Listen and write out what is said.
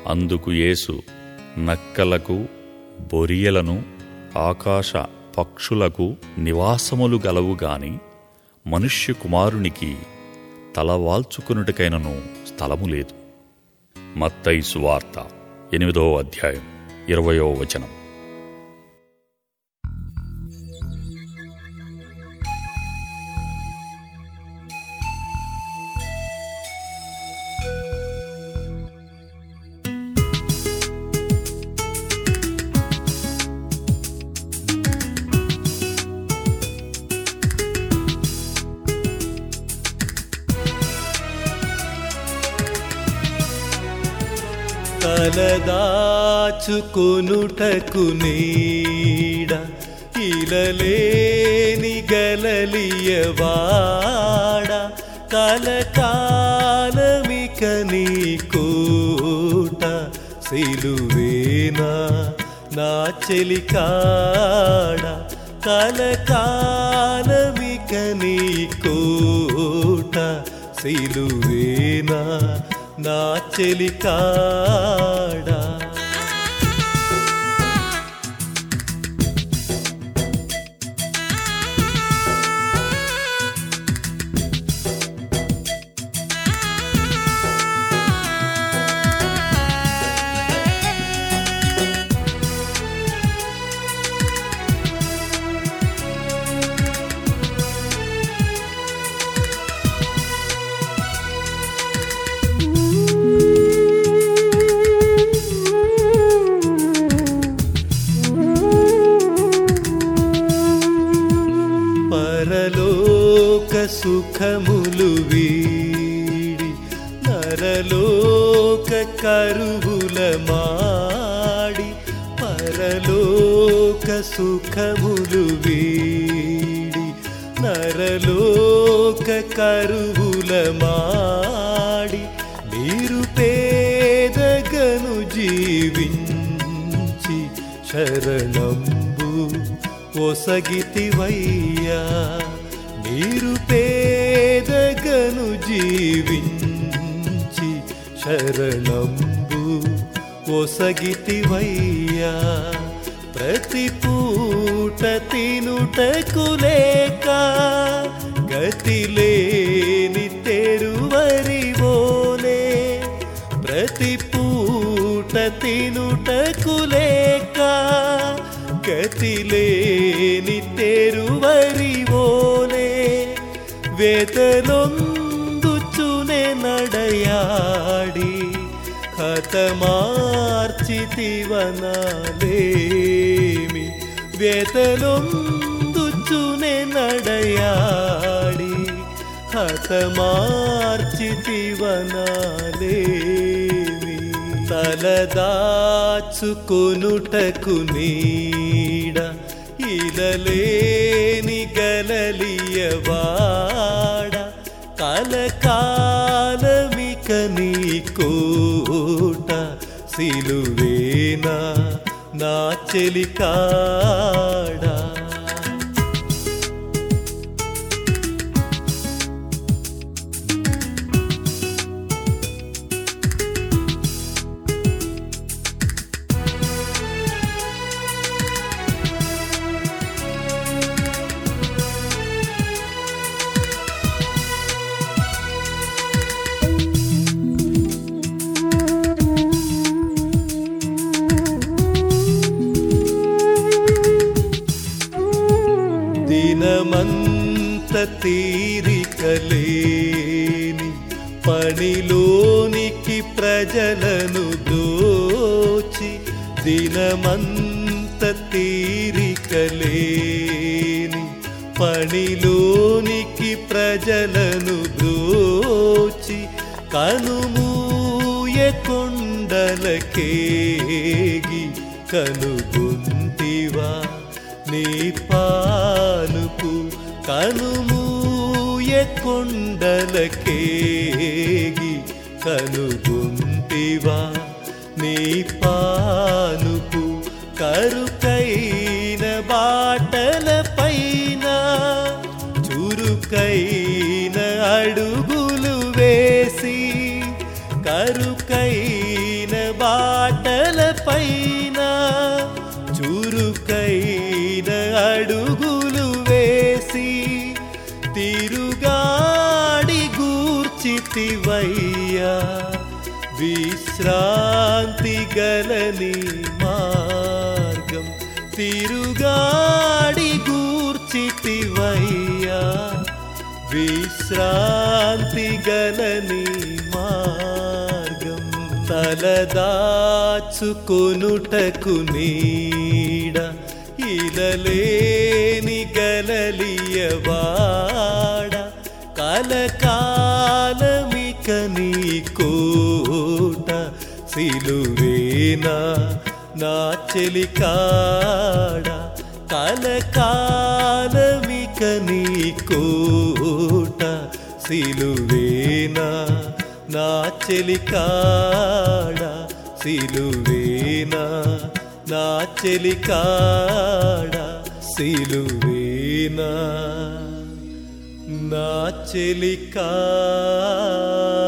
అందుకు యేసు నక్కలకు బొరియలను ఆకాశ పక్షులకు నివాసములు గలవు గాని మనుష్య కుమారునికి తలవాల్చుకునుటకైనను స్థలము లేదు మత్తయి సువార్త ఎనిమిదో అధ్యాయం ఇరవయో వచనం తలదాచుకొనుటకు నీడ ఇలలేని గలలియవాడ కలకాలమిక నీ కోట సిలువేనా నా చెలికాడ కలకాలమిక నీ కోట సిలువేనా నా చెలికాడా పరలోక సుఖములు వీడి నరలోక కరువుల మాడి పరలోక సుఖములు వీడి నరలోక కరువుల మాడి మీరు పేదగను జీవించి శరణంబు ఒసగితివయ్యా మీరు పేదగను జీవించి శరణంబు ఒసగితివయ్యా ప్రతి పూట తినుటకు లేక గతి లేని తెరువరివోలే ప్రతి పూట తినుటకు లేక గతి లేని తెరువరివోలే వేతనొందుచునే నడయాడి హతమార్చితివనాలేమి వేతనొందుచునే నడయాడి హతమార్చితివనాలేమి తలదాచుకొనుటకు నీడ ఇలలేని గలలియవాడ కలకాలమిక నీ కోట సిలువేనా నా చెలికాడా దినమంత తీరికలేని పనిలోనికి ప్రజలను దోచి దినమంత తీరికలేని పనిలోనికి ప్రజలను దోచి కనుమూయ కొండలకేగి కనుగొంటివా నీ పానుపు కనుమూయ కొండలకేగి కనుగొంటివా నీ పానుపు కరుకైన బాటల పైన చురుకైన అడుగులు వేసి కరుకైన బా పైన చురుకైన అడుగులు వేసి తిరుగాడి గూర్చితివయ్యా విశ్రాంతి గలని మార్గం తిరుగాడి గూర్చితివయ్యా విశ్రాంతి గలని మార్గం తలదాచుకొనుటకు నీడ ఇలలేని గలలియవాడ కలకాలమిక నీ కోట సిలువేనా నా చెలికాడ కలకాలమిక నీ కోట సిలువేనా నా చెలికాడ సిలువేనా నా చెలికాడ సిలువేనా నా చెలికాడ